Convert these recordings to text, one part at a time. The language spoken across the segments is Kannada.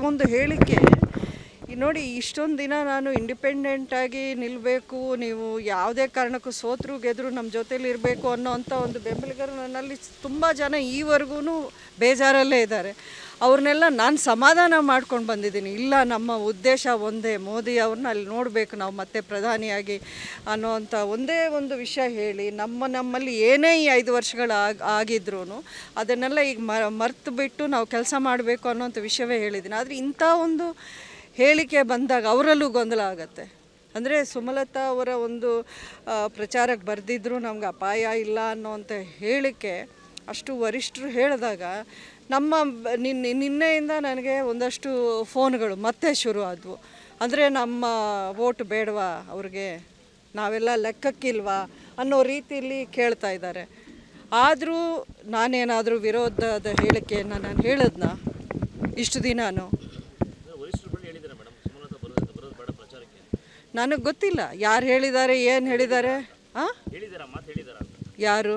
ಒಂದು ಹೇಳಿಕೆ ಈ ನೋಡಿ ಇಷ್ಟೊಂದು ದಿನ ನಾನು ಇಂಡಿಪೆಂಡೆಂಟಾಗಿ ನಿಲ್ಲಬೇಕು ನೀವು ಯಾವುದೇ ಕಾರಣಕ್ಕೂ ಸೋತರು ಗೆದ್ರು ನಮ್ಮ ಜೊತೇಲಿ ಇರಬೇಕು ಅನ್ನೋ ಅಂಥ ಒಂದು ಬೆಂಬಲಿಗರು ನನ್ನಲ್ಲಿ ತುಂಬ ಜನ ಈವರೆಗೂ ಬೇಜಾರಲ್ಲೇ ಇದ್ದಾರೆ ಅವ್ರನ್ನೆಲ್ಲ ನಾನು ಸಮಾಧಾನ ಮಾಡ್ಕೊಂಡು ಬಂದಿದ್ದೀನಿ ಇಲ್ಲ ನಮ್ಮ ಉದ್ದೇಶ ಒಂದೇ ಮೋದಿ ಅವ್ರನ್ನ ಅಲ್ಲಿ ನೋಡಬೇಕು ನಾವು ಮತ್ತೆ ಪ್ರಧಾನಿಯಾಗಿ ಅನ್ನೋವಂಥ ಒಂದೇ ಒಂದು ವಿಷಯ ಹೇಳಿ ನಮ್ಮ ನಮ್ಮಲ್ಲಿ ಏನೇ ಈ ಐದು ವರ್ಷಗಳು ಆಗ ಆಗಿದ್ರೂ ಅದನ್ನೆಲ್ಲ ಈಗ ಮರ್ತು ಬಿಟ್ಟು ನಾವು ಕೆಲಸ ಮಾಡಬೇಕು ಅನ್ನೋಂಥ ವಿಷಯವೇ ಹೇಳಿದ್ದೀನಿ ಆದರೆ ಇಂಥ ಒಂದು ಹೇಳಿಕೆ ಬಂದಾಗ ಅವರಲ್ಲೂ ಗೊಂದಲ ಆಗತ್ತೆ ಅಂದರೆ ಸುಮಲತಾ ಅವರ ಒಂದು ಆ, ಪ್ರಚಾರಕ್ಕೆ ಬರೆದಿದ್ರು ನಮ್ಗೆ ಅಪಾಯ ಇಲ್ಲ ಅನ್ನೋವಂಥ ಹೇಳಿಕೆ ಅಷ್ಟು ವರಿಷ್ಠರು ಹೇಳಿದಾಗ ನಮ್ಮ ಬ- ನಿನ್ನೆ ನಿನ್ನೆಯಿಂದ ನನಗೆ ಒಂದಷ್ಟು ಫೋನ್ಗಳು ಮತ್ತೆ ಶುರು ಆದವು ಅಂದರೆ ನಮ್ಮ ವೋಟ್ ಬೇಡವಾ ಅವ್ರಿಗೆ ನಾವೆಲ್ಲ ಲೆಕ್ಕಕ್ಕಿಲ್ವಾ ಅನ್ನೋ ರೀತಿಯಲ್ಲಿ ಕೇಳ್ತಾ ಇದ್ದಾರೆ ಆದರೂ ನಾನೇನಾದರೂ ವಿರೋಧದ ಹೇಳಿಕೆಯನ್ನು ನಾನು ಹೇಳಿದ್ನ ಇಷ್ಟು ದಿನಾನು ನನಗೆ ಗೊತ್ತಿಲ್ಲ ಯಾರು ಹೇಳಿದ್ದಾರೆ ಏನು ಹೇಳಿದ್ದಾರೆ ಹಾಂ ಯಾರು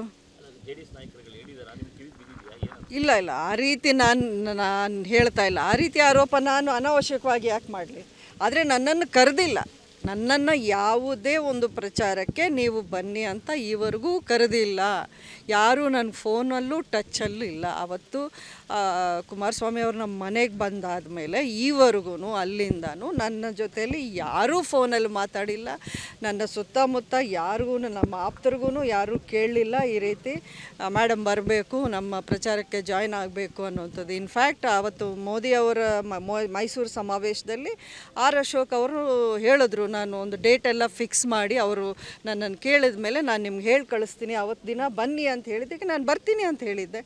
ಇಲ್ಲ ಇಲ್ಲ ಆ ರೀತಿ ನಾನು ನಾನು ಹೇಳ್ತಾ ಇಲ್ಲ ಆ ರೀತಿ ಆರೋಪ ನಾನು ಅನಾವಶ್ಯಕವಾಗಿ ಯಾಕೆ ಮಾಡಲಿ ಆದರೆ ನನ್ನನ್ನು ಕರೆದಿಲ್ಲ ನನ್ನನ್ನು ಯಾವುದೇ ಒಂದು ಪ್ರಚಾರಕ್ಕೆ ನೀವು ಬನ್ನಿ ಅಂತ ಈವರೆಗೂ ಕರೆದಿಲ್ಲ ಯಾರೂ ನನ್ನ ಫೋನಲ್ಲೂ ಟಚ್ಚಲ್ಲೂ ಇಲ್ಲ ಅವತ್ತು ಆ, ಕುಮಾರಸ್ವಾಮಿ ಅವ್ರು ನಮ್ಮ ಮನೆಗೆ ಬಂದಾದ ಮೇಲೆ ಈವರೆಗೂ ಅಲ್ಲಿಂದನೂ ನನ್ನ ಜೊತೆಯಲ್ಲಿ ಯಾರೂ ಫೋನಲ್ಲಿ ಮಾತಾಡಿಲ್ಲ ನನ್ನ ಸುತ್ತಮುತ್ತ ಯಾರಿಗೂ ನಮ್ಮ ಆಪ್ತರಿಗೂ ಯಾರೂ ಕೇಳಲಿಲ್ಲ ಈ ರೀತಿ ಮೇಡಮ್ ಬರಬೇಕು ನಮ್ಮ ಪ್ರಚಾರಕ್ಕೆ ಜಾಯ್ನ್ ಆಗಬೇಕು ಅನ್ನುವಂಥದ್ದು ಇನ್ಫ್ಯಾಕ್ಟ್ ಆವತ್ತು ಮೋದಿ ಅವರ ಮ- ಮೊ- ಮೈಸೂರು ಸಮಾವೇಶದಲ್ಲಿ ಆರ್ ಅಶೋಕ್ ಅವರು ಹೇಳಿದ್ರು ನಾನು ಒಂದು ಡೇಟ್ ಎಲ್ಲ ಫಿಕ್ಸ್ ಮಾಡಿ ಅವರು ನನ್ನನ್ನು ಕೇಳಿದ ಮೇಲೆ ನಾನು ನಿಮ್ಗೆ ಹೇಳಿ ಕಳಿಸ್ತೀನಿ ಅವತ್ತು ದಿನ ಬನ್ನಿ ಅಂತ ಹೇಳಿದ್ದಕ್ಕೆ ನಾನು ಬರ್ತೀನಿ ಅಂತ ಹೇಳಿದ್ದೆ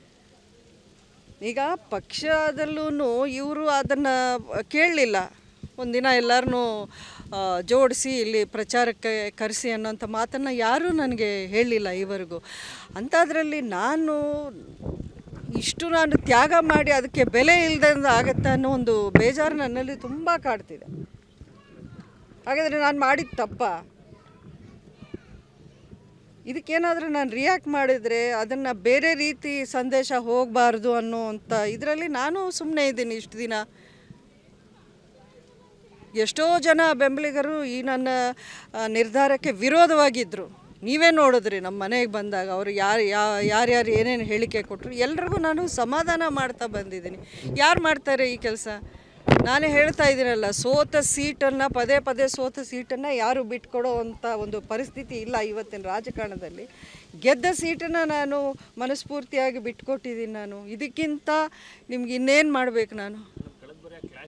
ಈಗ ಪಕ್ಷದಲ್ಲೂ ಇವರು ಅದನ್ನು ಕೇಳಲಿಲ್ಲ ಒಂದಿನ ಎಲ್ಲರನ್ನೂ ಜೋಡಿಸಿ ಇಲ್ಲಿ ಪ್ರಚಾರಕ್ಕೆ ಕರೆಸಿ ಅನ್ನೋಂಥ ಮಾತನ್ನು ಯಾರೂ ನನಗೆ ಹೇಳಲಿಲ್ಲ ಈವರೆಗೂ ಅಂಥದ್ರಲ್ಲಿ ನಾನು ಇಷ್ಟು ನಾನು ತ್ಯಾಗ ಮಾಡಿ ಅದಕ್ಕೆ ಬೆಲೆ ಇಲ್ಲದಂಗೆ ಆಗತ್ತೆ ಅನ್ನೋ ಒಂದು ಬೇಜಾರು ನನ್ನಲ್ಲಿ ತುಂಬ ಕಾಡ್ತಿದೆ ಹಾಗಾದರೆ ನಾನು ಮಾಡಿದ ತಪ್ಪ ಇದಕ್ಕೇನಾದರೂ ನಾನು ರಿಯಾಕ್ಟ್ ಮಾಡಿದರೆ ಅದನ್ನು ಬೇರೆ ರೀತಿ ಸಂದೇಶ ಹೋಗಬಾರ್ದು ಅನ್ನೋವಂಥ ಇದರಲ್ಲಿ ನಾನು ಸುಮ್ಮನೆ ಇದ್ದೀನಿ ಇಷ್ಟು ದಿನ ಎಷ್ಟೋ ಜನ ಬೆಂಬಲಿಗರು ಈ ನನ್ನ ಆ, ನಿರ್ಧಾರಕ್ಕೆ ವಿರೋಧವಾಗಿದ್ದರು ನೀವೇ ನೋಡಿದ್ರಿ ನಮ್ಮ ಮನೆಗೆ ಬಂದಾಗ ಅವರು ಯಾರು ಯಾರ್ಯಾರು ಏನೇನು ಹೇಳಿಕೆ ಕೊಟ್ಟರು ಎಲ್ರಿಗೂ ನಾನು ಸಮಾಧಾನ ಮಾಡ್ತಾ ಬಂದಿದ್ದೀನಿ ಯಾರು ಮಾಡ್ತಾರೆ ಈ ಕೆಲಸ ನಾನೇ ಹೇಳ್ತಾ ಇದ್ದೀನಲ್ಲ ಸೋತ ಸೀಟನ್ನು ಪದೇ ಪದೇ ಸೋತ ಸೀಟನ್ನು ಯಾರು ಬಿಟ್ಕೊಡೋ ಅಂಥ ಒಂದು ಪರಿಸ್ಥಿತಿ ಇಲ್ಲ ಇವತ್ತಿನ ರಾಜಕಾರಣದಲ್ಲಿ ಗೆದ್ದ ಸೀಟನ್ನು ನಾನು ಮನಸ್ಫೂರ್ತಿಯಾಗಿ ಬಿಟ್ಕೊಟ್ಟಿದ್ದೀನಿ ನಾನು ಇದಕ್ಕಿಂತ ನಿಮ್ಗೆ ಇನ್ನೇನು ಮಾಡಬೇಕು ನಾನು